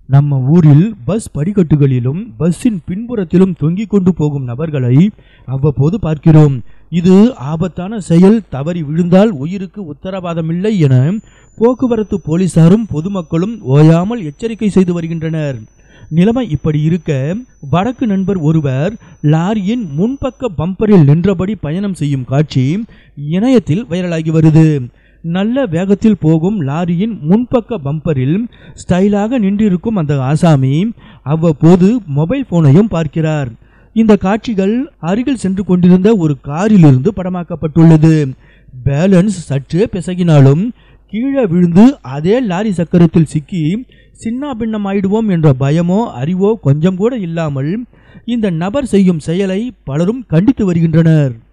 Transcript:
நம்ம ஊரில் பஸ் படிக்கட்டுகளிலும் பஸ்ஸின் பின்புறத்திலும் தொங்கிக் கொண்டு போகும் நபர்களை அவ்வப்போது பார்க்கிறோம் இது ஆபத்தான செயல் தவறி விழுந்தால் உயிருக்கு உத்தரவாதமில்லை என போக்குவரத்து போலீசாரும் பொதுமக்களும் ஓயாமல் எச்சரிக்கை செய்து வருகின்றனர் நிலைமை இப்படி இருக்க வடக்கு நண்பர் ஒருவர் லாரியின் முன்பக்க பம்பரில் நின்றபடி பயணம் செய்யும் காட்சி இணையத்தில் வைரலாகி வருது நல்ல வேகத்தில் போகும் லாரியின் முன்பக்க பம்பரில் ஸ்டைலாக நின்றிருக்கும் அந்த ஆசாமி அவ்வப்போது மொபைல் போனையும் பார்க்கிறார் இந்த காட்சிகள் அருகில் சென்று கொண்டிருந்த ஒரு காரிலிருந்து படமாக்கப்பட்டுள்ளது பேலன்ஸ் சற்றே பிசகினாலும் கீழே விழுந்து அதே லாரி சக்கரத்தில் சிக்கி சின்ன பின்னமாயிடுவோம் என்ற பயமோ அறிவோ கொஞ்சம் கூட இல்லாமல் இந்த நபர் செய்யும் செயலை பலரும் கண்டித்து வருகின்றனர்